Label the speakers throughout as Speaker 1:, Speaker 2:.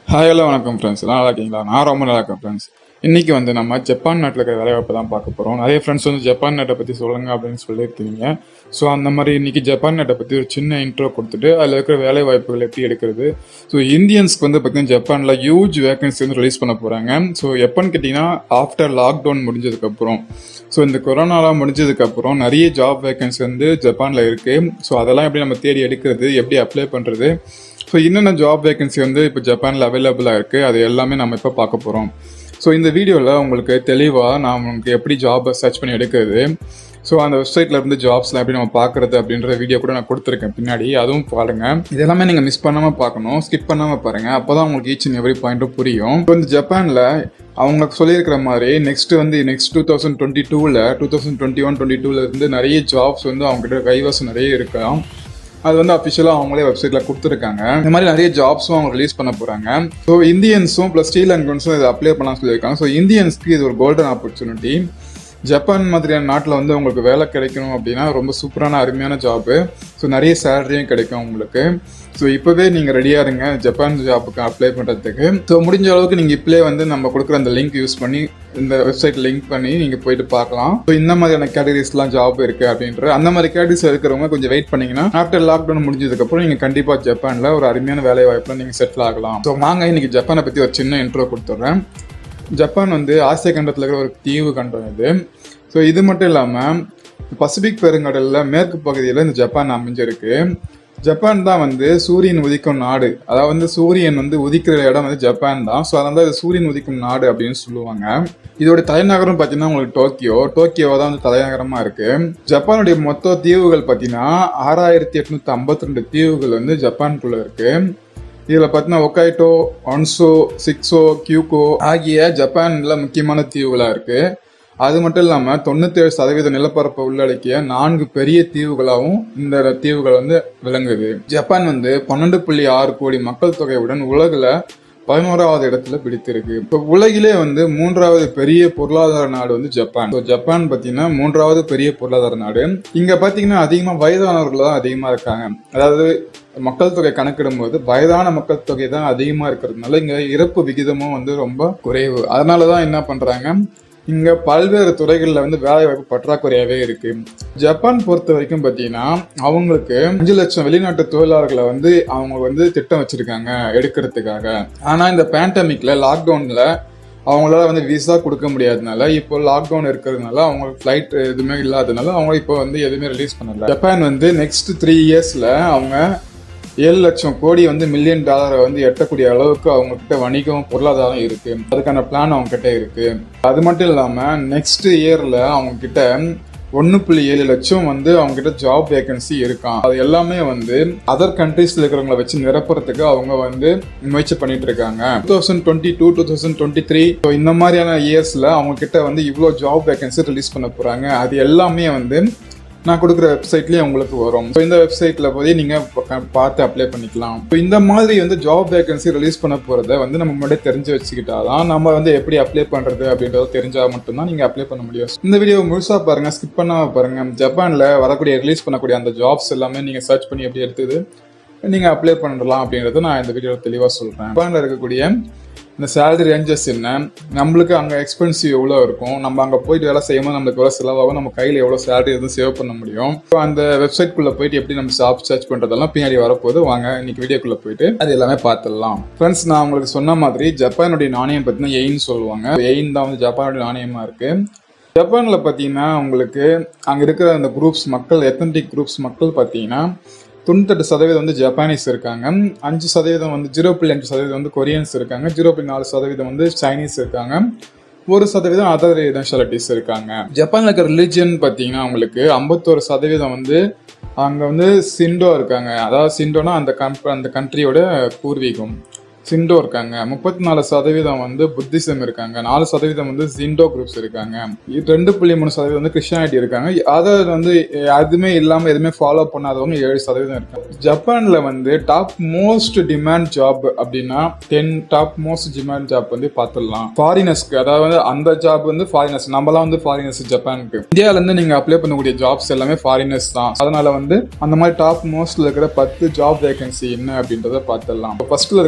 Speaker 1: Hi hello வணக்கம் friends நல்லா இருக்கீங்களா நான் ரொம்ப நல்லா இருக்கேன் ஃப்ரெண்ட்ஸ் இன்றைக்கி வந்து நம்ம ஜப்பான் நாட்டில் இருக்கிற வேலைவாய்ப்பு தான் பார்க்க போகிறோம் நிறைய ஃப்ரெண்ட்ஸ் வந்து ஜப்பான் நாட்டை பற்றி சொல்லுங்க அப்படின்னு சொல்லியிருக்கீங்க ஸோ அந்த மாதிரி இன்றைக்கி ஜப்பான் நாட்டை பற்றி ஒரு சின்ன இன்ட்ரோ கொடுத்துட்டு அதில் இருக்கிற வேலை வாய்ப்புகள் எப்படி எடுக்கிறது ஸோ இந்தியன்ஸ்க்கு வந்து பார்த்தீங்கன்னா ஜப்பானில் ஹியூஜ் வேகன்சி வந்து ரிலீஸ் பண்ண போகிறாங்க ஸோ எப்போன்னு கேட்டிங்கன்னா ஆஃப்டர் லாக்டவுன் முடிஞ்சதுக்கப்புறம் ஸோ இந்த கொரோனாலாம் முடிஞ்சதுக்கப்புறம் நிறைய ஜாப் வேகன்சி வந்து ஜப்பானில் இருக்குது ஸோ அதெல்லாம் எப்படி நம்ம தேடி எடுக்கிறது எப்படி அப்ளை பண்ணுறது ஸோ என்னென்ன ஜாப் வேகன்சி வந்து இப்போ ஜப்பானில் அவைலபிளாக இருக்குது அது எல்லாமே நம்ம இப்போ பார்க்க போகிறோம் ஸோ இந்த வீடியோவில் உங்களுக்கு தெளிவாக நான் உங்களுக்கு எப்படி ஜாபை சர்ச் பண்ணி எடுக்கிறது ஸோ அந்த வெப்சைட்டில் இருந்து ஜாப்ஸ்லாம் எப்படி நம்ம பார்க்குறது அப்படின்ற வீடியோ கூட நான் கொடுத்துருக்கேன் பின்னாடி அதுவும் பாருங்கள் இது எல்லாமே நீங்கள் மிஸ் பண்ணாமல் பார்க்கணும் ஸ்கிப் பண்ணாமல் பாருங்கள் அப்போ தான் உங்களுக்கு ஈச் அண்ட் எவ்ரி பாயிண்ட்டும் புரியும் இப்போ இந்த ஜப்பானில் அவங்க சொல்லியிருக்கிற மாதிரி நெக்ஸ்ட் வந்து நெக்ஸ்ட் டூ தௌசண்ட் டுவெண்ட்டி டூவில் two thousand twenty one twenty டூவில் இருந்து நிறைய ஜாப்ஸ் வந்து அவங்ககிட்ட கைவசம் நிறைய இருக்கலாம் அது வந்து அஃபிஷியலாக அவங்களே வெப்சைட்டில் கொடுத்துருக்காங்க இந்த மாதிரி நிறைய ஜாப்ஸும் அவங்க ரிலீஸ் பண்ண போகிறாங்க ஸோ இந்தியன்ஸும் ப்ளஸ் ஸ்ரீலங்கன்ஸும் இதை அப்ளை பண்ணலாம் சொல்லியிருக்காங்க ஸோ இந்தியன்ஸ்க்கு இது ஒரு கோல்டன் ஆப்பர்ச்சுனிட்டி ஜப்பான் மாதிரியான நாட்டில் வந்து உங்களுக்கு வேலை கிடைக்கணும் அப்படின்னா ரொம்ப சூப்பரான அருமையான ஜாப்பு ஸோ நிறைய சேலரியும் கிடைக்கும் உங்களுக்கு ஸோ இப்போவே நீங்கள் ரெடியாக இருங்க ஜப்பான் ஜாப்புக்கு அப்ளை பண்ணுறதுக்கு ஸோ முடிஞ்ச அளவுக்கு நீங்கள் இப்போலே வந்து நம்ம கொடுக்குற அந்த லிங்க் யூஸ் பண்ணி இந்த வெப்சைட் லிங்க் பண்ணி நீங்கள் போயிட்டு பார்க்கலாம் ஸோ இந்த மாதிரியான கேட்டகரிஸ்லாம் ஜாப் இருக்குது அப்படின்ற அந்த மாதிரி கேட்டகரிஸ் இருக்கிறவங்க கொஞ்சம் வெயிட் பண்ணீங்கன்னா ஆஃப்டர் லாக்டவுன் முடிஞ்சதுக்கப்புறம் நீங்கள் கண்டிப்பாக ஜப்பானில் ஒரு அருமையான வேலை வாய்ப்பில் நீங்கள் செட்டில் ஆகலாம் ஸோ வாங்க இன்னைக்கு ஜப்பானை பற்றி ஒரு சின்ன இன்ட்ரோ கொடுத்துட்றேன் ஜப்பான் வந்து ஆசிய கண்டத்தில் இருக்கிற ஒரு தீவு கண்டம் இது ஸோ இது மட்டும் இல்லாமல் பசிபிக் பெருங்கடலில் மேற்கு பகுதியில் இந்த ஜப்பான் அமைஞ்சிருக்கு ஜப்பான் தான் வந்து சூரியன் உதிக்கும் நாடு அதாவது வந்து சூரியன் வந்து உதிக்கிற இடம் வந்து ஜப்பான் தான் ஸோ அதனால இது சூரியன் உதிக்கும் நாடு அப்படின்னு சொல்லுவாங்க இதோட தலைநகரம் பார்த்தீங்கன்னா உங்களுக்கு டோக்கியோ டோக்கியோவா தான் வந்து தலைநகரமாக இருக்கு ஜப்பானுடைய மொத்த தீவுகள் பார்த்தீங்கன்னா ஆறாயிரத்தி எட்நூத்தி ஐம்பத்தி ரெண்டு தீவுகள் வந்து ஜப்பானுக்குள்ள இருக்கு இதில் பார்த்தீங்கன்னா ஒக்காய்டோ ஒன்சோ சிக்ஸோ கியூகோ ஆகிய ஜப்பானில் முக்கியமான தீவுகளாக இருக்குது அது மட்டும் இல்லாமல் தொண்ணூத்தேழு சதவீத நிலப்பரப்பை உள்ளடக்கிய நான்கு பெரிய தீவுகளாகவும் இந்த தீவுகள் வந்து விளங்குது ஜப்பான் வந்து பன்னெண்டு புள்ளி ஆறு கோடி மக்கள் தொகையுடன் உலகில் பதினோராவது இடத்துல பிடித்திருக்கு இப்போ உலகிலே வந்து மூன்றாவது பெரிய பொருளாதார நாடு வந்து ஜப்பான் ஸோ ஜப்பான் பார்த்தீங்கன்னா மூன்றாவது பெரிய பொருளாதார நாடு இங்கே பார்த்தீங்கன்னா அதிகமாக வயதானவர்கள் தான் அதிகமாக இருக்காங்க அதாவது மக்கள் தொகை கணக்கிடும்போது வயதான மக்கள் தொகை தான் அதிகமாக இருக்கிறதுனால இங்கே இறப்பு விகிதமும் வந்து ரொம்ப குறைவு அதனால தான் என்ன பண்ணுறாங்க இங்கே பல்வேறு துறைகளில் வந்து வேலைவாய்ப்பு பற்றாக்குறையாகவே இருக்கு ஜப்பான் பொறுத்த வரைக்கும் பார்த்தீங்கன்னா அவங்களுக்கு அஞ்சு லட்சம் வெளிநாட்டு தொழிலாளர்களை வந்து அவங்க வந்து திட்டம் வச்சிருக்காங்க எடுக்கிறதுக்காக ஆனால் இந்த பேண்டமிக்ல லாக்டவுனில் அவங்களால வந்து விசா கொடுக்க முடியாதனால இப்போ லாக்டவுன் இருக்கிறதுனால அவங்களுக்கு ஃப்ளைட் எதுவுமே இல்லாதனால அவங்க இப்போ வந்து எதுவுமே ரிலீஸ் பண்ணல ஜப்பான் வந்து நெக்ஸ்ட் த்ரீ இயர்ஸில் அவங்க ஏழு லட்சம் கோடி வந்து மில்லியன் டாலரை வந்து எட்டக்கூடிய அளவுக்கு அவங்க கிட்ட வணிகம் பொருளாதாரம் இருக்கு அதுக்கான பிளான் அவங்க கிட்ட இருக்கு அது மட்டும் இல்லாம நெக்ஸ்ட் இயர்ல அவங்க கிட்ட ஒன்று புள்ளி ஏழு லட்சம் வந்து அவங்க கிட்ட ஜாப் வேகன்சி இருக்கான் அது எல்லாமே வந்து அதர் கண்ட்ரீஸ்ல இருக்கிறவங்கள வச்சு நிரப்புறதுக்கு அவங்க வந்து முயற்சி பண்ணிட்டு இருக்காங்க two thousand twenty two two thousand twenty three இந்த மாதிரியான இயர்ஸ்ல அவங்க கிட்ட வந்து இவ்வளோ ஜாப் வேகன்சி ரிலீஸ் பண்ண போறாங்க அது எல்லாமே வந்து நான் கொடுக்குற வெப்சைட்லேயே உங்களுக்கு வரும் ஸோ இந்த வெப்சைட்டில் போய் நீங்கள் பார்த்து அப்ளை பண்ணிக்கலாம் இப்போ இந்த மாதிரி வந்து ஜாப் வேகன்சி ரிலீஸ் பண்ண போகிறத வந்து நம்ம முன்னாடி தெரிஞ்சு வச்சுக்கிட்டா தான் நம்ம வந்து எப்படி அப்ளை பண்ணுறது அப்படின்றத தெரிஞ்சால் மட்டும்தான் நீங்கள் அப்ளை பண்ண முடியும் இந்த வீடியோ முழுசாக பாருங்கள் ஸ்கிப் பண்ணாமல் பாருங்கள் ஜப்பானில் வரக்கூடிய ரிலீஸ் பண்ணக்கூடிய அந்த ஜாப்ஸ் எல்லாமே நீங்கள் சர்ச் பண்ணி எப்படி எடுத்துது நீங்கள் அப்ளை பண்ணலாம் அப்படின்றத நான் இந்த வீடியோவில் தெளிவாக சொல்கிறேன் ஜப்பானில் இருக்கக்கூடிய இந்த சேலரி ரேஞ்சஸ் என்ன நம்மளுக்கு அங்கே எக்ஸ்பென்சிவ் எவ்வளோ இருக்கும் நம்ம அங்கே போயிட்டு வேலை செய்யும்போது நம்மளுக்கு எவ்வளோ செலவாகும் நம்ம கையில் எவ்வளோ சேலரி எதுவும் சேவ் பண்ண முடியும் இப்போ அந்த வெப்சைட்குள்ளே போயிட்டு எப்படி நம்ம ஜாப் சர்ச் பண்ணுறதெல்லாம் பின்னாடி வரப்போது வாங்க இன்னைக்கு வீடியோக்குள்ளே போயிட்டு அது எல்லாமே பார்த்துடலாம் ஃப்ரெண்ட்ஸ் நான் உங்களுக்கு சொன்ன மாதிரி ஜப்பானுடைய நாணயம் பார்த்தீங்கன்னா எயின் சொல்லுவாங்க எயின் தான் வந்து ஜப்பானுடைய நாணயமாக இருக்குது ஜப்பானில் பார்த்தீங்கன்னா உங்களுக்கு அங்கே இருக்கிற அந்த குரூப்ஸ் மக்கள் எத்தன்டிக் குரூப்ஸ் மக்கள் பார்த்தீங்கன்னா தொண்ணூத்தெட்டு சதவீதம் வந்து ஜப்பானீஸ் இருக்காங்க அஞ்சு சதவீதம் வந்து ஜீரோ புள்ளி அஞ்சு சதவீதம் வந்து கொரியன்ஸ் இருக்காங்க ஜீரோ புள்ளி நாலு சதவீதம் வந்து சைனீஸ் இருக்காங்க ஒரு சதவீதம் அதர் நேஷனாலிட்டிஸ் இருக்காங்க ஜப்பானில் இருக்கிற ரிலிஜியன் பார்த்தீங்கன்னா உங்களுக்கு ஐம்பத்தோரு சதவீதம் வந்து அங்கே வந்து சிண்டோ இருக்காங்க அதாவது சிண்டோனா அந்த கம்ப் அந்த கண்ட்ரியோட பூர்வீகம் சிண்டோ இருக்காங்க முப்பத்தி நாலு சதவீதம் வந்து புத்திசம் இருக்காங்க நாலு சதவீதம் வந்து ஜிண்டோ குரூப்ஸ் இருக்காங்க இது ரெண்டு புள்ளி மூணு சதவீதம் வந்து கிறிஸ்டியானிட்டி இருக்காங்க அதை வந்து எதுவுமே இல்லாமல் எதுவுமே ஃபாலோ பண்ணாதவங்க ஏழு சதவீதம் இருக்காங்க ஜப்பானில் வந்து டாப் மோஸ்ட் டிமாண்ட் ஜாப் அப்படின்னா ten top most demand job வந்து பார்த்துடலாம் ஃபாரினர்ஸ்க்கு அதாவது வந்து அந்த ஜாப் வந்து ஃபாரினர்ஸ் நம்மலாம் வந்து ஃபாரினர்ஸ் ஜப்பானுக்கு இந்தியாவிலேருந்து நீங்கள் அப்ளை பண்ணக்கூடிய ஜாப்ஸ் எல்லாமே ஃபாரினர்ஸ் தான் அதனால வந்து அந்த மாதிரி டாப் மோஸ்ட்ல இருக்கிற பத்து ஜாப் வேகன்சி என்ன அப்படின்றத பார்த்துடலாம் ஃபர்ஸ்ட்ல இருக்கிறது இங்கிலீஷ்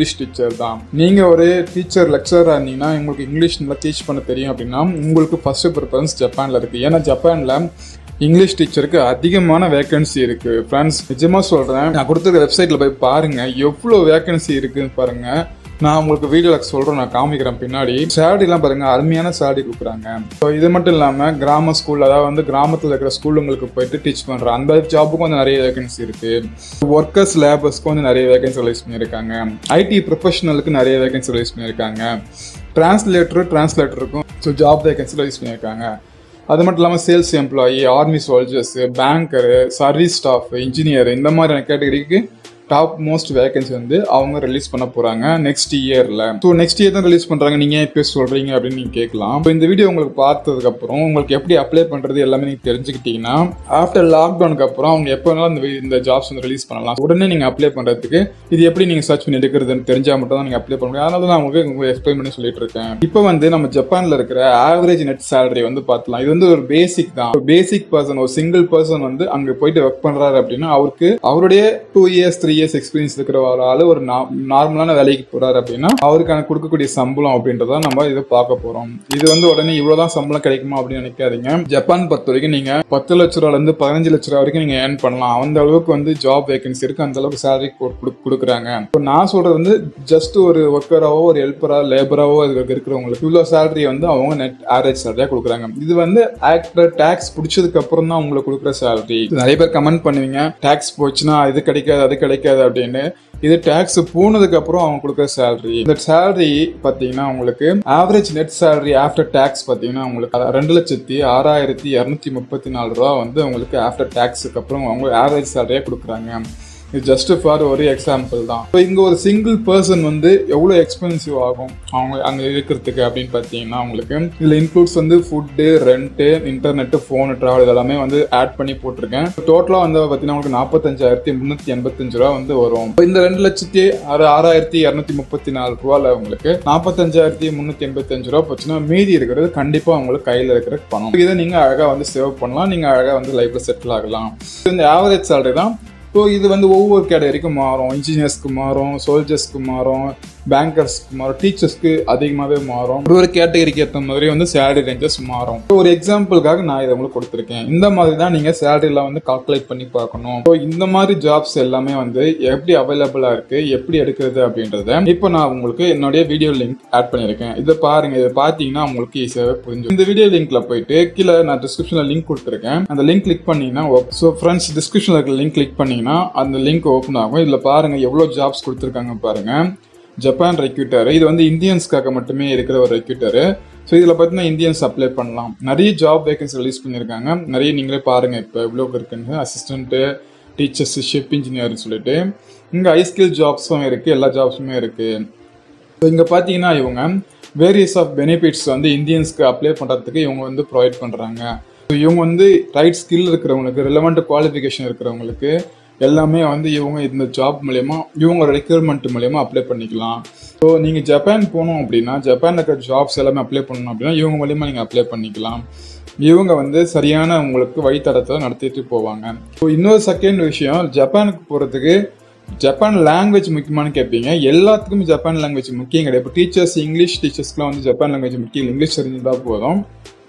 Speaker 1: இங்கிலீஷ் டீச்சர் தான் நீங்கள் ஒரு டீச்சர் லெக்சராக இருந்தீங்கன்னா உங்களுக்கு இங்கிலீஷ் நல்லா டீச் பண்ண தெரியும் அப்படின்னா உங்களுக்கு ஃபர்ஸ்ட் ப்ரிஃபரன்ஸ் ஜப்பானில் இருக்குது ஏன்னா ஜப்பானில் இங்கிலீஷ் டீச்சருக்கு அதிகமான வேகன்சி இருக்கு ஃப்ரெண்ட்ஸ் நிஜமா சொல்றேன் நான் கொடுத்துருக்க வெப்சைட்ல போய் பாருங்க எவ்வளோ வேகன்சி இருக்குன்னு பாருங்க நான் உங்களுக்கு வீடியோல சொல்றேன் நான் காமிக்கிறேன் பின்னாடி சேலரிலாம் பாருங்க அருமையான சேலரி கொடுக்குறாங்க ஸோ இது மட்டும் இல்லாம கிராம ஸ்கூல் அதாவது வந்து கிராமத்தில் இருக்கிற ஸ்கூலுங்களுக்கு போயிட்டு டீச் பண்ற அந்த ஜாபுக்கும் வந்து நிறைய வேகன்சி இருக்கு ஒர்க்கர்ஸ் லேபர்ஸ்க்கு வந்து நிறைய வேகன்சி ரிலீஸ் பண்ணியிருக்காங்க ஐடி ப்ரொஃபஷனலுக்கு நிறைய வேகன்சி ரிலீஸ் பண்ணியிருக்காங்க டிரான்ஸ்லேட்டர் டிரான்ஸ்லேட்டருக்கும் ஸோ ஜாப் வேகன்சி ரிலீஸ் பண்ணியிருக்காங்க அது மட்டும் இல்லாமல் sales employee army soldiers banker service staff engineer இந்த மாதிரியான கேட்டகரிக்கு டாப் மோஸ்ட் வேகன்சி வந்து அவங்க ரிலீஸ் பண்ண போறாங்க நெக்ஸ்ட் இயர்ல ஸோ நெக்ஸ்ட் இயர் தான் ரிலீஸ் பண்றாங்க நீங்க ஏன் இப்போ சொல்றீங்க அப்படின்னு நீங்க கேட்கலாம் இப்போ இந்த வீடியோ உங்களுக்கு பார்த்ததுக்கு அப்புறம் உங்களுக்கு எப்படி அப்ளை பண்றது எல்லாமே நீங்க தெரிஞ்சுக்கிட்டீங்கன்னா ஆஃப்டர் லாக்டவுனுக்கு அப்புறம் அவங்க எப்போ வேணாலும் இந்த வி- இந்த ஜாப்ஸ் வந்து ரிலீஸ் பண்ணலாம் உடனே நீங்க அப்ளை பண்றதுக்கு இது எப்படி நீங்க சர்ச் பண்ணி எடுக்கிறதுன்னு தெரிஞ்சா மட்டும் தான் நீங்க அப்ளை பண்ண முடியும் அதனால நான் உங்களுக்கு உங்களுக்கு எக்ஸ்பிளைன் பண்ணி சொல்லிட்டு இருக்கேன் இப்போ வந்து நம்ம ஜப்பான்ல இருக்கிற ஆவரேஜ் நெட் salary வந்து பார்க்கலாம் இது வந்து ஒரு பேசிக் தான் பேசிக் பர்சன் ஒரு சிங்கிள் பர்சன் வந்து அங்க போயிட்டு ஒர்க் பண்றாரு அப்படின்னா அவருக்கு அவருடைய two years three years experience இருக்கிற ஒரு ஆளு ஒரு நார்மலான வேலைக்கு போறாரு அப்படின்னா அவருக்கான கொடுக்கக்கூடிய சம்பளம் அப்படின்றத நம்ம இதை பார்க்க போறோம் இது வந்து உடனே இவ்வளவுதான் சம்பளம் கிடைக்குமா அப்படின்னு நினைக்காதீங்க ஜப்பான் பொறுத்த வரைக்கும் நீங்க பத்து லட்ச ரூபால இருந்து பதினஞ்சு லட்ச ரூபா வரைக்கும் நீங்க ஏர்ன் பண்ணலாம் அந்த அளவுக்கு வந்து ஜாப் வேகன்சி இருக்கு அந்த அளவுக்கு சேலரி கொடுக்குறாங்க இப்போ நான் சொல்றது வந்து ஜஸ்ட் ஒரு ஒர்க்கராவோ ஒரு ஹெல்ப்பரா லேபராவோ இருக்கிறவங்களுக்கு இவ்வளவு சேலரி வந்து அவங்க நெட் ஆவரேஜ் சேலரியா கொடுக்குறாங்க இது வந்து ஆக்டர் டேக்ஸ் பிடிச்சதுக்கு அப்புறம் தான் உங்களுக்கு கொடுக்குற சேலரி நிறைய பேர் கமெண்ட் பண்ணுவீங்க டேக்ஸ் போச்சுன்னா இது கிடைக்காது அது கிடைக்காது அப்படின்னு இது டேக்ஸ் போனதுக்கு அப்புறம் அவங்க கொடுக்குற சேலரி இந்த சேலரி பாத்தீங்கன்னா உங்களுக்கு average net salary after tax பாத்தீங்கன்னா உங்களுக்கு ரெண்டு லட்சத்தி ஆறாயிரத்தி இரநூத்தி முப்பத்தி நாலு ரூபா வந்து உங்களுக்கு ஆஃப்டர் டேக்ஸுக்கு அப்புறம் அவங்க ஆவரேஜ் சேலரியா கொடுக்குறாங்க இது ஜஸ்ட் ஃபார் ஒரு எக்ஸாம்பிள் தான் இப்போ இங்கே ஒரு சிங்கிள் பர்சன் வந்து எவ்வளோ எக்ஸ்பென்சிவ் ஆகும் அவங்க அங்கே இருக்கிறதுக்கு அப்படின்னு பார்த்தீங்கன்னா உங்களுக்கு இதில் இன்க்ளூட்ஸ் வந்து food rent internet phone travel இதெல்லாமே வந்து ஆட் பண்ணி போட்டிருக்கேன் டோட்டலாக வந்து பார்த்தீங்கன்னா உங்களுக்கு நாற்பத்தஞ்சாயிரத்தி முந்நூற்றி எண்பத்தஞ்சு ரூபா வந்து வரும் இப்போ இந்த ரெண்டு லட்சத்தி ஆறு ஆறாயிரத்தி இரநூத்தி முப்பத்தி நாலு ரூபால உங்களுக்கு நாற்பத்தஞ்சாயிரத்தி முந்நூற்றி எண்பத்தஞ்சு ரூபா போச்சுன்னா மீதி இருக்கிறது கண்டிப்பாக உங்களுக்கு கையில் இருக்கிற பணம் இதை நீங்கள் அழகாக வந்து சேவ் பண்ணலாம் நீங்கள் அழகாக வந்து லைஃப்பில் செட்டில் ஆகலாம் இந்த ஆவரேஜ் சேலரி தான் ஸோ இது வந்து ஒவ்வொரு கேட்டகரிக்கும் மாறும் இன்ஜினியர்ஸ்க்கு மாறும் சோல்ஜர்ஸ்க்கு மாறும் பேங்கர்ஸ்க்கு மாறும் டீச்சர்ஸ்க்கு அதிகமாகவே மாறும் ஒரு ஒரு கேட்டகரிக்கு ஏற்ற மாதிரி வந்து சேலரி ரேஞ்சஸ் மாறும் So, ஒரு எக்ஸாம்பிளுக்காக நான் இதை உங்களுக்கு கொடுத்துருக்கேன் இந்த மாதிரி தான் நீங்கள் சேலரிலாம் வந்து கால்குலேட் பண்ணி பார்க்கணும் ஸோ இந்த மாதிரி ஜாப்ஸ் எல்லாமே வந்து எப்படி அவைலபிளாக இருக்கு எப்படி எடுக்கிறது அப்படின்றத இப்போ நான் உங்களுக்கு என்னுடைய வீடியோ லிங்க் ஆட் பண்ணியிருக்கேன் இதை பாருங்க இதை பார்த்தீங்கன்னா உங்களுக்கு ஈஸியாகவே புரிஞ்சு இந்த வீடியோ லிங்க்ல போயிட்டு கீழே நான் டிஸ்கிரிப்ஷன்ல லிங்க் கொடுத்துருக்கேன் அந்த லிங்க் கிளிக் பண்ணீங்கன்னா ஸோ ஃப்ரெண்ட்ஸ் டிஸ்கிரிப்ஷன்ல இருக்கிற லிங்க் கிளிக் பண்ணீங்கன்னா அந்த லிங்க் ஓப்பன் ஆகும் இதில் பாருங்க எவ்வளோ ஜாப்ஸ் கொடுத்துருக்காங்க பாருங்க ஜப்பான் ரெக்யூட்டர் இது வந்து இந்தியன்ஸ்க்காக மட்டுமே இருக்கிற ஒரு ரெக்யூட்டர் ஸோ இதில் பார்த்தீங்கன்னா இந்தியன்ஸ் அப்ளை பண்ணலாம் நிறைய ஜாப் வேகன்சி ரிலீஸ் பண்ணியிருக்காங்க நிறைய நீங்களே பாருங்க இப்போ எவ்வளோ இருக்குன்னு அசிஸ்டன்ட்டு டீச்சர்ஸ் ஷிப் இன்ஜினியர்னு சொல்லிட்டு இங்கே ஹை ஸ்கில் ஜாப்ஸும் இருக்குது எல்லா ஜாப்ஸுமே இருக்குது ஸோ இங்கே பார்த்தீங்கன்னா இவங்க வேரியஸ் ஆஃப் பெனிஃபிட்ஸ் வந்து இந்தியன்ஸ்க்கு அப்ளை பண்ணுறதுக்கு இவங்க வந்து ப்ரொவைட் பண்ணுறாங்க ஸோ இவங்க வந்து ரைட் ஸ்கில் இருக்கிறவங்களுக்கு ரிலவெண்ட் குவாலிஃபிகேஷன் இருக்கிறவங்களுக்கு எல்லாமே வந்து இவங்க இந்த ஜாப் மூலயமா இவங்களோட ரெக்யூர்மெண்ட் மூலயமா அப்ளை பண்ணிக்கலாம் ஸோ நீங்கள் ஜப்பான் போகணும் அப்படின்னா ஜப்பானில் இருக்கிற ஜாப்ஸ் எல்லாமே அப்ளை பண்ணணும் அப்படின்னா இவங்க மூலயமா நீங்கள் அப்ளை பண்ணிக்கலாம் இவங்க வந்து சரியான உங்களுக்கு வழித்தடத்தில் நடத்திட்டு போவாங்க ஸோ இன்னொரு செகண்ட் விஷயம் ஜப்பானுக்கு போகிறதுக்கு ஜப்பான் லாங்குவேஜ் முக்கியமானு கேட்பீங்க எல்லாத்துக்குமே ஜப்பான் லாங்குவேஜ் முக்கியம் கிடையாது இப்போ டீச்சர்ஸ் இங்கிலீஷ் டீச்சர்ஸ்க்குலாம் வந்து ஜப்பான் லாங்குவேஜ் முக்கியம் இல்லை. இங்கிலீஷ் தெரிஞ்சிருந்தா போதும்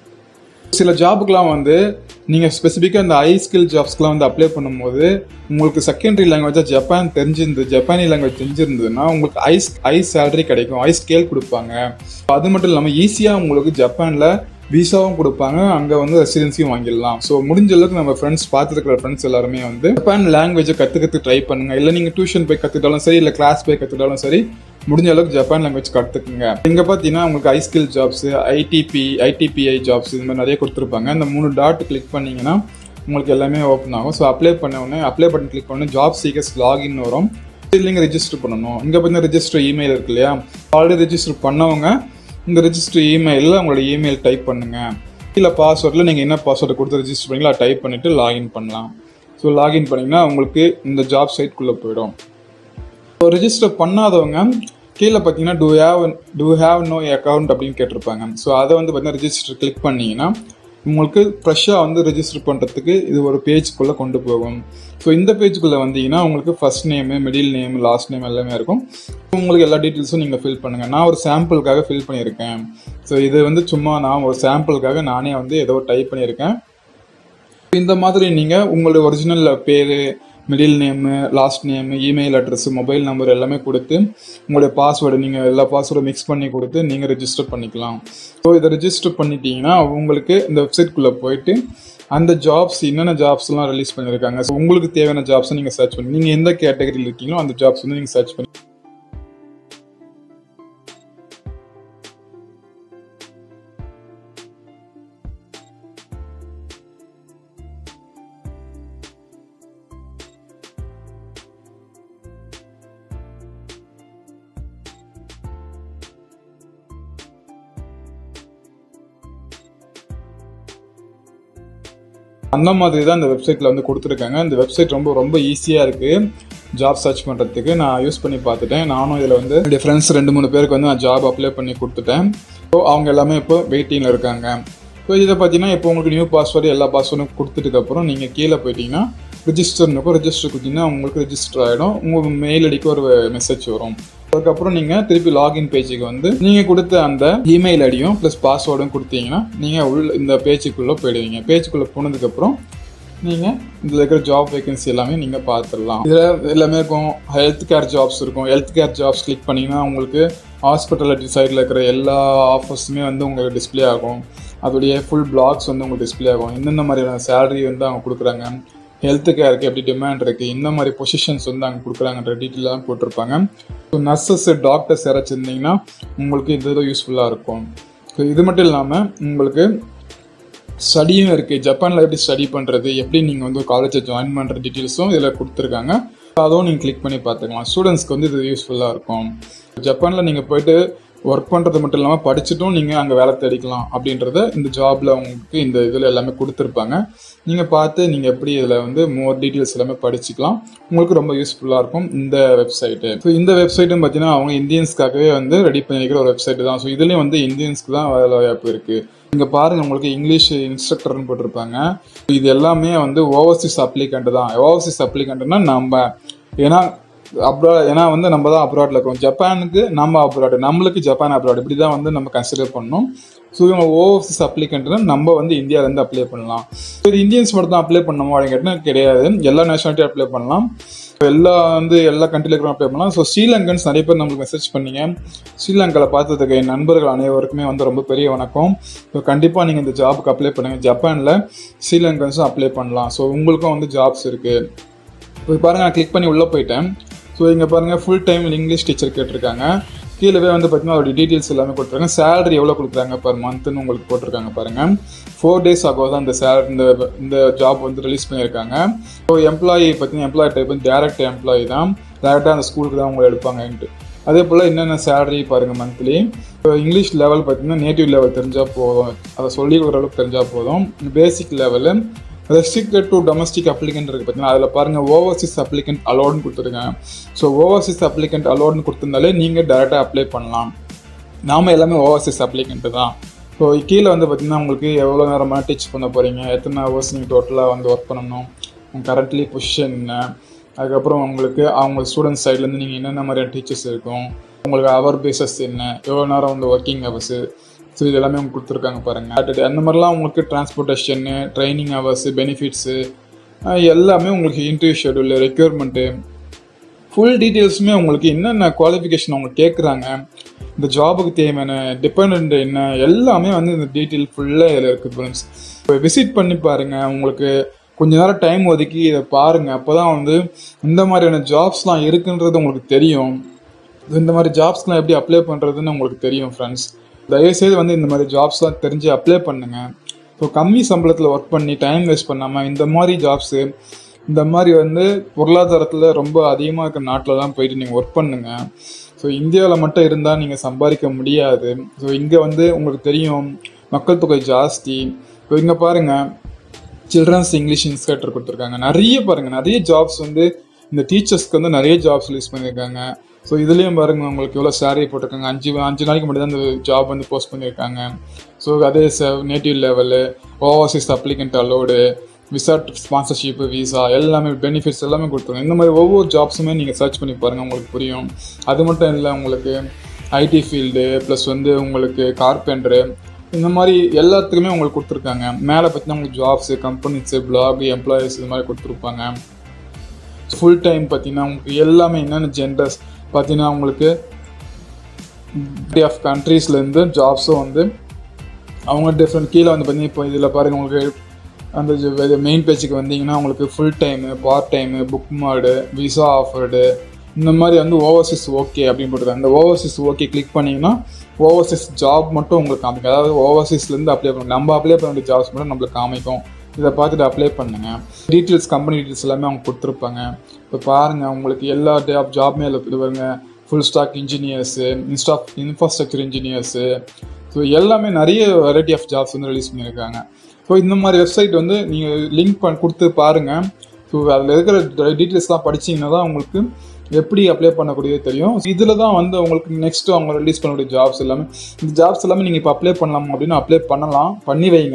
Speaker 1: சில ஜாபுக்குலாம் வந்து நீங்கள் ஸ்பெசிஃபிக்காக இந்த ஹை ஸ்கில் ஜாப்ஸ்க்குலாம் வந்து அப்ளை பண்ணும்போது உங்களுக்கு செகண்டரி லாங்குவேஜாக ஜப்பான் தெரிஞ்சிருந்து ஜப்பானி லாங்குவேஜ் தெரிஞ்சிருந்ததுன்னா உங்களுக்கு ஐ ஐ சேலரி கிடைக்கும் ஐ ஸ்கேல் கொடுப்பாங்க அது மட்டும் இல்லாமல் ஈஸியாக உங்களுக்கு ஜப்பானில் விசாவும் கொடுப்பாங்க அங்கே வந்து ரெசிடென்சியும் வாங்கிடலாம் ஸோ முடிஞ்ச அளவுக்கு நம்ம ஃப்ரெண்ட்ஸ் பார்த்துருக்கிற ஃப்ரெண்ட்ஸ் எல்லாருமே வந்து ஜப்பான் லாங்குவேஜை கற்றுக்கிறதுக்கு ட்ரை பண்ணுங்க இல்லை நீங்கள் டியூஷன் போய் கற்றுக்கிட்டாலும் சரி இல்லை கிளாஸ் போய் கற்றுக்கிட்டாலும் சரி முடிஞ்ச அளவுக்கு ஜப்பான் லாங்குவேஜ் கற்றுக்குங்க இங்கே பார்த்தீங்கன்னா உங்களுக்கு I skill jobs IDP IDPI jobs இது மாதிரி நிறைய கொடுத்துருப்பாங்க இந்த மூணு டாட் கிளிக் பண்ணீங்கன்னா உங்களுக்கு எல்லாமே ஓப்பன் ஆகும் ஸோ அப்ளை பண்ண உடனே அப்ளை பட்டன் கிளிக் பண்ணி ஜாப் சீக்கர்ஸ் லாகின் வரும் இல்லைங்க ரெஜிஸ்டர் பண்ணணும் இங்கே பார்த்தீங்கன்னா ரெஜிஸ்டர் இமெயில் இருக்கு இல்லையா ஆல்ரெடி ரெஜிஸ்டர் பண்ணவங்க இந்த ரெஜிஸ்டர் இமெயிலில் உங்களோட இமெயில் டைப் பண்ணுங்க இல்லை பாஸ்வேர்டில் நீங்கள் என்ன பாஸ்வேர்டு கொடுத்து ரெஜிஸ்டர் பண்ணீங்களோ அதை டைப் பண்ணிவிட்டு லாகின் பண்ணலாம் ஸோ லாகின் பண்ணிங்கன்னா உங்களுக்கு இந்த ஜாப் சைட்குள்ளே போயிடும் ஸோ ரெஜிஸ்டர் பண்ணாதவங்க கீழே பார்த்தீங்கன்னா do have do have no account அப்படின்னு கேட்டிருப்பாங்க ஸோ அதை வந்து பார்த்தீங்கன்னா ரெஜிஸ்டர் கிளிக் பண்ணீங்கன்னா உங்களுக்கு ஃப்ரெஷ்ஷாக வந்து ரெஜிஸ்டர் பண்ணுறதுக்கு இது ஒரு பேஜ்க்குள்ளே கொண்டு போகும் ஸோ இந்த பேஜ்க்குள்ளே வந்தீங்கன்னா உங்களுக்கு first name middle name last name எல்லாமே இருக்கும் உங்களுக்கு எல்லா டீட்டெயில்ஸும் நீங்கள் ஃபில் பண்ணுங்கள் நான் ஒரு சாம்பிளுக்காக ஃபில் பண்ணியிருக்கேன் ஸோ இது வந்து சும்மா நான் ஒரு சாம்பிளுக்காக நானே வந்து ஏதோ டைப் பண்ணியிருக்கேன் இந்த மாதிரி நீங்கள் உங்களுடைய ஒரிஜினல் பேர் middle name last name email address mobile number எல்லாமே கொடுத்து உங்களுடைய பாஸ்வேர்டு நீங்கள் எல்லா பாஸ்வேர்டும் மிக்ஸ் பண்ணி கொடுத்து நீங்கள் ரெஜிஸ்டர் பண்ணிக்கலாம் ஸோ இதை ரெஜிஸ்டர் பண்ணிட்டீங்கன்னா உங்களுக்கு இந்த வெப்சைட்குள்ளே போயிட்டு அந்த ஜாப்ஸ் என்னென்ன ஜாப்ஸ்லாம் ரிலீஸ் பண்ணியிருக்காங்க ஸோ உங்களுக்கு தேவையான ஜாப்ஸை நீங்கள் சர்ச் பண்ணி நீங்கள் எந்த கேட்டகரியில் இருக்கீங்களோ அந்த ஜாப்ஸ் வந்து நீங்கள் சர்ச் பண்ணி அந்த மாதிரி தான் இந்த வெப்சைட்டில் வந்து கொடுத்துருக்காங்க இந்த வெப்சைட் ரொம்ப ரொம்ப ஈஸியாக இருக்குது ஜாப் சர்ச் பண்ணுறதுக்கு நான் யூஸ் பண்ணி பார்த்துட்டேன் நானும் இதில் வந்து என்னுடைய ஃப்ரெண்ட்ஸ் ரெண்டு மூணு பேருக்கு வந்து நான் ஜாப் அப்ளை பண்ணி கொடுத்துட்டேன் ஸோ அவங்க எல்லாமே இப்போ வெயிட்டிங்கில் இருக்காங்க ஸோ இதை பார்த்தீங்கன்னா இப்போ உங்களுக்கு நியூ பாஸ்வேர்டு எல்லா பாஸ்வேர்டும் கொடுத்துட்டுக்கப்புறம் நீங்கள் கீழே போயிட்டீங்கன்னா ரிஜிஸ்டர்னுக்கும் ரிஜிஸ்டர் கொடுத்தீங்கன்னா உங்களுக்கு ரிஜிஸ்டர் ஆகிடும் உங்கள் மெயில் ஐடிக்கு ஒரு மெசேஜ் வரும் அதுக்கப்புறம் நீங்கள் திருப்பி லாகின் பேஜுக்கு வந்து நீங்கள் கொடுத்த அந்த இமெயில் ஐடியும் ப்ளஸ் பாஸ்வேர்டும் கொடுத்தீங்கன்னா நீங்கள் உள்ள இந்த பேஜுக்குள்ளே போயிடுவீங்க பேஜுக்குள்ளே போனதுக்கப்புறம் நீங்கள் இதில் இருக்கிற ஜாப் வேகன்சி எல்லாமே நீங்கள் பார்த்துடலாம் இதில் எல்லாமே இருக்கும் ஹெல்த் கேர் ஜாப்ஸ் இருக்கும் ஹெல்த் கேர் ஜாப்ஸ் கிளிக் பண்ணிங்கன்னா உங்களுக்கு ஹாஸ்பிட்டாலிட்டி சைடில் இருக்கிற எல்லா ஆஃபர்ஸுமே வந்து உங்களுக்கு டிஸ்ப்ளே ஆகும் அதோடைய ஃபுல் பிளாக்ஸ் வந்து உங்களுக்கு டிஸ்ப்ளே ஆகும் எந்தெந்த மாதிரியான சேலரி வந்து அவங்க கொடுக்குறாங்க ஹெல்த் கேருக்கு எப்படி டிமாண்ட் இருக்குது இந்த மாதிரி பொசிஷன்ஸ் வந்து அங்கே கொடுக்குறாங்கன்ற டீட்டெயிலாக போட்டிருப்பாங்க ஸோ நர்சஸ் டாக்டர்ஸ் யாராச்சும் இருந்தீங்கன்னா உங்களுக்கு இது யூஸ்ஃபுல்லாக இருக்கும் ஸோ இது மட்டும் இல்லாமல் உங்களுக்கு ஸ்டடியும் இருக்குது ஜப்பானில் எப்படி ஸ்டடி பண்ணுறது எப்படி நீங்கள் வந்து காலேஜை ஜாயின் பண்ணுற டீட்டெயில்ஸும் இதில் கொடுத்துருக்காங்க அதுவும் நீங்கள் கிளிக் பண்ணி பார்த்துக்கலாம் ஸ்டூடெண்ட்ஸ்க்கு வந்து இது யூஸ்ஃபுல்லாக இருக்கும் ஜப்பானில் நீங்கள் போயிட்டு ஒர்க் பண்ணுறது மட்டும் இல்லாமல் படிச்சுட்டும் நீங்கள் அங்கே வேலை தேடிக்கலாம் அப்படின்றத இந்த ஜாபில் உங்களுக்கு இந்த இதில் எல்லாமே கொடுத்துருப்பாங்க நீங்கள் பார்த்து நீங்கள் எப்படி இதில் வந்து மோர் டீட்டெயில்ஸ் எல்லாமே படிச்சுக்கலாம் உங்களுக்கு ரொம்ப யூஸ்ஃபுல்லாக இருக்கும் இந்த வெப்சைட்டு ஸோ இந்த வெப்சைட்டும் பார்த்தீங்கன்னா அவங்க இந்தியன்ஸ்க்காகவே வந்து ரெடி பண்ணியிருக்கிற ஒரு வெப்சைட் தான் ஸோ இதுலேயும் வந்து இந்தியன்ஸ்க்கு தான் வேலை வாய்ப்பு இருக்குது இங்கே பாருங்கள் உங்களுக்கு இங்கிலீஷ் இன்ஸ்ட்ரக்டர்னு போட்டிருப்பாங்க இது எல்லாமே வந்து ஓவர்சீஸ் அப்ளிகண்ட் தான் ஓவர்சீஸ் அப்ளிகண்ட்னா நம்ம ஏன்னா அப்ராட் ஏன்னா வந்து நம்ம தான் அப்ராடில் இருக்கோம் ஜப்பானுக்கு நம்ம அப்ராடு நம்மளுக்கு ஜப்பான் அப்ராட் இப்படி தான் வந்து நம்ம கன்சிடர் பண்ணணும் ஸோ இவங்க ஓவர்சீஸ் அப்ளிகண்ட்னா நம்ம வந்து இந்தியாவிலேருந்து அப்ளை பண்ணலாம் ஸோ இது இந்தியன்ஸ் மட்டும் தான் அப்ளை பண்ணணுமா அப்படின்னு கேட்டால் கிடையாது எல்லா நேஷனாலிட்டியும் அப்ளை பண்ணலாம் எல்லா வந்து எல்லா கண்ட்ரில இருக்கிற அப்ளை பண்ணலாம் ஸோ ஸ்ரீலங்கன்ஸ் நிறைய பேர் நம்மளுக்கு மெசேஜ் பண்ணீங்க ஸ்ரீலங்காவில் பார்த்ததுக்கு என் நண்பர்கள் அனைவருக்குமே வந்து ரொம்ப பெரிய வணக்கம் ஸோ கண்டிப்பாக நீங்கள் இந்த ஜாபுக்கு அப்ளை பண்ணுங்கள் ஜப்பானில் ஸ்ரீலங்கன்ஸும் அப்ளை பண்ணலாம் ஸோ உங்களுக்கும் வந்து ஜாப்ஸ் இருக்குது இப்போ பாருங்கள் நான் கிளிக் பண்ணி உள்ளே போயிட்டேன் ஸோ இங்கே பாருங்கள் ஃபுல் டைம் இங்கிலீஷ் டீச்சர் கேட்டிருக்காங்க கீழவே வந்து பார்த்தீங்கன்னா அதோட டீட்டெயில்ஸ் எல்லாமே கொடுத்துருக்காங்க சேலரி எவ்வளோ கொடுக்குறாங்க பர் மந்த்னு உங்களுக்கு போட்டிருக்காங்க பாருங்கள் ஃபோர் டேஸ் ஆகோ தான் இந்த சேலரி இந்த இந்த ஜாப் வந்து ரிலீஸ் பண்ணியிருக்காங்க ஸோ எம்ப்ளாயி பார்த்தீங்கன்னா எம்ப்ளாயி டைப் வந்து டேரக்ட் எம்ப்ளாயி தான் டேரெக்டாக அந்த ஸ்கூலுக்கு தான் உங்களை எடுப்பாங்கன்ட்டு அதே போல் என்னென்ன சேலரி பாருங்கள் மந்த்லி இப்போ இங்கிலீஷ் லெவல் பார்த்தீங்கன்னா நேட்டிவ் லெவல் தெரிஞ்சால் போதும் அதை சொல்லி கொடுக்குற அளவுக்கு தெரிஞ்சால் போதும் basic level restricted to domestic applicant இருக்குது பார்த்தீங்கன்னா அதில் பாருங்கள் ஓவர்சீஸ் அப்ளிகண்ட் அலோடுன்னு கொடுத்துருக்கேன் ஸோ ஓவர்சீஸ் அப்ளிகண்ட் அலோடுன்னு கொடுத்துருந்தாலே நீங்கள் டேரெக்டாக அப்ளை பண்ணலாம் நாம எல்லாமே ஓவர்சீஸ் அப்ளிகண்ட்டு தான் ஸோ கீழே வந்து பார்த்தீங்கன்னா உங்களுக்கு எவ்வளோ நேரமாக டீச் பண்ண போகிறீங்க எத்தனை ஹவர்ஸ் நீங்கள் டோட்டலாக வந்து ஒர்க் பண்ணணும் கரண்ட்லி பொசிஷன் என்ன அதுக்கப்புறம் உங்களுக்கு அவங்க ஸ்டூடெண்ட்ஸ் சைட்லேருந்து நீங்கள் என்னென்ன மாதிரியான டீச்சர்ஸ் இருக்கும் உங்களுக்கு ஹவர் பேசஸ் என்ன எவ்வளோ நேரம் வந்து ஒர்க்கிங் ஹவர்ஸு ஸோ இது எல்லாமே உங்களுக்கு கொடுத்துருக்காங்க பாருங்கள் அந்த மாதிரிலாம் உங்களுக்கு டிரான்ஸ்போர்ட்டேஷனு ட்ரைனிங் ஹவர்ஸு பெனிஃபிட்ஸு எல்லாமே உங்களுக்கு இன்டர்வியூ ஷெடியூல் ரெக்யூர்மெண்ட்டு ஃபுல் டீட்டெயில்ஸுமே உங்களுக்கு என்னென்ன குவாலிஃபிகேஷன் அவங்க கேட்குறாங்க இந்த ஜாபுக்கு தேவையான டிபெண்ட் என்ன எல்லாமே வந்து இந்த டீட்டெயில் ஃபுல்லாக இதில் இருக்குது ஃப்ரெண்ட்ஸ் இப்போ விசிட் பண்ணி பாருங்கள் உங்களுக்கு கொஞ்ச நேரம் டைம் ஒதுக்கி இதை பாருங்கள் அப்போ தான் வந்து இந்த மாதிரியான ஜாப்ஸ்லாம் இருக்குன்றது உங்களுக்கு தெரியும் இந்த மாதிரி ஜாப்ஸ்லாம் எப்படி அப்ளை பண்ணுறதுன்னு உங்களுக்கு தெரியும் ஃப்ரெண்ட்ஸ் தயவுசெய்து வந்து இந்த மாதிரி ஜாப்ஸ்லாம் தெரிஞ்சு அப்ளை பண்ணுங்கள் ஸோ கம்மி சம்பளத்தில் ஒர்க் பண்ணி டைம் வேஸ்ட் பண்ணாமல் இந்த மாதிரி ஜாப்ஸு இந்த மாதிரி வந்து பொருளாதாரத்தில் ரொம்ப அதிகமாக இருக்கிற நாட்டில் தான் போயிட்டு நீங்கள் ஒர்க் பண்ணுங்கள் ஸோ இந்தியாவில் மட்டும் இருந்தால் நீங்கள் சம்பாதிக்க முடியாது ஸோ இங்கே வந்து உங்களுக்கு தெரியும் மக்கள் தொகை ஜாஸ்தி ஸோ இங்கே பாருங்கள் சில்ட்ரன்ஸ் இங்கிலீஷ் இன்ஸ்பெக்டர் கொடுத்துருக்காங்க நிறைய பாருங்கள் நிறைய ஜாப்ஸ் வந்து இந்த டீச்சர்ஸ்க்கு வந்து நிறைய ஜாப்ஸ் ரிலீஸ் பண்ணியிருக்காங்க ஸோ இதுலேயும் பாருங்க உங்களுக்கு எவ்வளோ சேலரி போட்டிருக்காங்க அஞ்சு அஞ்சு நாளைக்கு மட்டும் தான் இந்த ஜாப் வந்து போஸ்ட் பண்ணியிருக்காங்க ஸோ அதே native level overseas applicant allowed visa sponsorship visa எல்லாமே பெனிஃபிட்ஸ் எல்லாமே கொடுத்துருங்க இந்த மாதிரி ஒவ்வொரு ஜாப்ஸுமே நீங்கள் சர்ச் பண்ணி பாருங்கள் உங்களுக்கு புரியும் அது மட்டும் இல்லை உங்களுக்கு ஐடி ஃபீல்டு ப்ளஸ் வந்து உங்களுக்கு கார்பெண்டரு இந்த மாதிரி எல்லாத்துக்குமே உங்களுக்கு கொடுத்துருக்காங்க மேலே பார்த்தீங்கன்னா உங்களுக்கு ஜாப்ஸு கம்பெனிஸு பிளாக் எம்ப்ளாயீஸ் இது மாதிரி கொடுத்துருப்பாங்க ஃபுல் டைம் பார்த்தீங்கன்னா உங்களுக்கு எல்லாமே என்னென்ன ஜெண்டர்ஸ் பார்த்தீங்கன்னா உங்களுக்கு ஆஃப் கண்ட்ரீஸ்லேருந்து ஜாப்ஸும் வந்து அவங்க டிஃப்ரெண்ட் கீழே வந்து பார்த்தீங்கன்னா இப்போ இதில் பாருங்கள் உங்களுக்கு அந்த மெயின் பேஜுக்கு வந்தீங்கன்னா உங்களுக்கு ஃபுல் டைமு பார்ட் டைமு புக் மாடு விசா ஆஃபர்டு இந்த மாதிரி வந்து ஓவர்சீஸ் ஓகே அப்படின்னு போட்டுருக்காங்க அந்த ஓவர்சீஸ் ஓகே கிளிக் பண்ணிங்கன்னா ஓவர்சீஸ் ஜாப் மட்டும் உங்களுக்கு காமிக்கும் அதாவது ஓவர்சீஸ்லேருந்து அப்ளை பண்ணுங்க நம்ம அப்ளை பண்ண வேண்டிய ஜாப்ஸ் மட்டும் நம்மளுக்கு காமிக்கும் இதை பார்த்துட்டு அப்ளை பண்ணுங்க டீட்டெயில்ஸ் கம்பெனி டீட்டெயில்ஸ் எல்லாமே அவங்க கொடுத்துருப்பாங்க இப்போ பாருங்கள் உங்களுக்கு எல்லா டே ஆஃப் ஜாப்மே இது வருங்க full stack engineers insta infrastructure engineers so எல்லாமே நிறைய வெரைட்டி ஆஃப் ஜாப்ஸ் வந்து ரிலீஸ் பண்ணியிருக்காங்க ஸோ இந்த மாதிரி வெப்சைட் வந்து நீங்கள் லிங்க் பண்ணி கொடுத்து பாருங்கள் ஸோ அதில் இருக்கிற டீட்டெயில்ஸ்லாம் படிச்சிங்கன்னா தான் உங்களுக்கு எப்படி அப்ளை பண்ணக்கூடியது தெரியும் இதில் தான் வந்து உங்களுக்கு நெக்ஸ்ட்டு அவங்க ரிலீஸ் பண்ணக்கூடிய ஜாப்ஸ் எல்லாமே இந்த ஜாப்ஸ் எல்லாமே நீங்கள் இப்போ அப்ளை பண்ணலாம் அப்படின்னு அப்ளை பண்ணலாம் பண்ணி வைங்க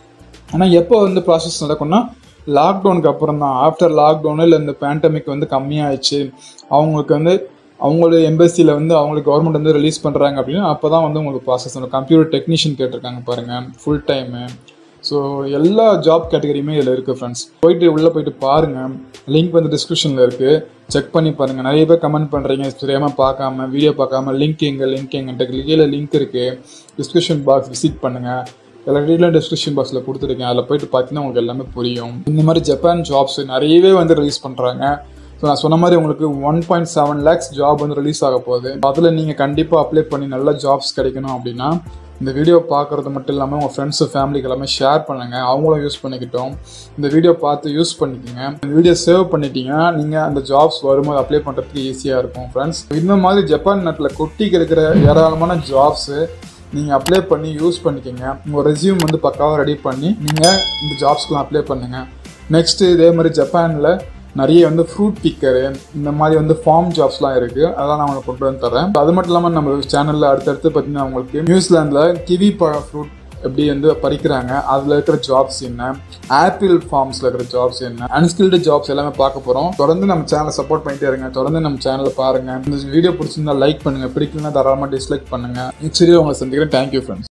Speaker 1: ஆனால் எப்போ வந்து ப்ராசஸ் நடக்கும்னா லாக்டவுனுக்கு அப்புறம் தான் ஆஃப்டர் லாக்டவுனு இல்லை இந்த பேண்டமிக் வந்து கம்மியாயிடுச்சு அவங்களுக்கு வந்து அவங்களோட எம்பசியில் வந்து அவங்களுக்கு கவர்மெண்ட் வந்து ரிலீஸ் பண்ணுறாங்க அப்படின்னா அப்போ தான் வந்து உங்களுக்கு ப்ராசஸ் நடக்கும் கம்ப்யூட்டர் டெக்னீஷியன் கேட்டிருக்காங்க பாருங்கள் ஃபுல் டைமு ஸோ எல்லா ஜாப் கேட்டகரியுமே இதில் இருக்குது ஃப்ரெண்ட்ஸ் போயிட்டு உள்ளே போயிட்டு பாருங்கள் லிங்க் வந்து டிஸ்கிரிப்ஷனில் இருக்குது செக் பண்ணி பாருங்கள் நிறைய பேர் கமெண்ட் பண்ணுறீங்க தெரியாமல் பார்க்காம வீடியோ பார்க்காம லிங்க் எங்கே லிங்க் எங்கன்ட்டு கீழே லிங்க் இருக்குது டிஸ்கிரிப்ஷன் பாக்ஸ் விசிட் பண்ணுங்கள் எல்லா டீட்டெயிலும் டிஸ்கிரிப்ஷன் பாக்ஸில் கொடுத்துருக்கேன் அதில் போயிட்டு பார்த்தீங்கன்னா உங்களுக்கு எல்லாமே புரியும் இந்த மாதிரி ஜப்பான் ஜாப்ஸ் நிறையவே வந்து ரிலீஸ் பண்ணுறாங்க ஸோ நான் சொன்ன மாதிரி உங்களுக்கு one point seven lakhs job வந்து ரிலீஸ் ஆக போகுது அதில் நீங்கள் கண்டிப்பாக அப்ளை பண்ணி நல்ல ஜாப்ஸ் கிடைக்கணும் அப்படின்னா இந்த வீடியோ பார்க்குறது மட்டும் இல்லாமல் உங்கள் ஃப்ரெண்ட்ஸு ஃபேமிலிக்கு எல்லாமே ஷேர் பண்ணுங்கள் அவங்களும் யூஸ் பண்ணிக்கிட்டோம் இந்த வீடியோ பார்த்து யூஸ் பண்ணிக்கோங்க இந்த வீடியோ சேவ் பண்ணிட்டீங்கன்னா நீங்கள் அந்த ஜாப்ஸ் வரும்போது அப்ளை பண்ணுறதுக்கு ஈஸியாக இருக்கும் ஃப்ரெண்ட்ஸ் இந்த மாதிரி ஜப்பான் நாட்டில் கொட்டி கிடைக்கிற ஏராளமான ஜாப்ஸு நீங்கள் அப்ளை பண்ணி யூஸ் பண்ணிக்கோங்க உங்கள் ரெசியூம் வந்து பக்காவாக ரெடி பண்ணி நீங்கள் இந்த ஜாப்ஸ்க்குலாம் அப்ளை பண்ணுங்கள் நெக்ஸ்ட்டு இதே மாதிரி ஜப்பானில் நிறைய வந்து ஃப்ரூட் பிக்கரு இந்த மாதிரி வந்து ஃபார்ம் ஜாப்ஸ்லாம் இருக்குது அதெல்லாம் நான் உங்களுக்கு கொண்டு வந்து தரேன் அது மட்டும் இல்லாமல் நம்ம சேனலில் அடுத்தடுத்து பார்த்தீங்கன்னா உங்களுக்கு நியூசிலாந்தில் கிவி பழம் ஃப்ரூட் எப்படி வந்து பறிக்கிறாங்க அதில் இருக்கிற ஜாப்ஸ் என்ன ஆப்பிள் ஃபார்ம்ஸில் இருக்கிற ஜாப்ஸ் என்ன அன்ஸ்கில்டு ஜாப்ஸ் எல்லாமே பார்க்க போகிறோம் தொடர்ந்து நம்ம சேனலை சப்போர்ட் பண்ணிட்டே இருங்க தொடர்ந்து நம்ம சேனலை பாருங்கள் இந்த வீடியோ பிடிச்சிருந்தா லைக் பண்ணுங்கள் பிடிக்கலன்னா தாராளமாக டிஸ்லைக் பண்ணுங்கள் நெக்ஸ்ட் வீடியோ உங்களை சந்திக்கிறேன் தேங்க்யூ ஃப்ரெண்ட்ஸ்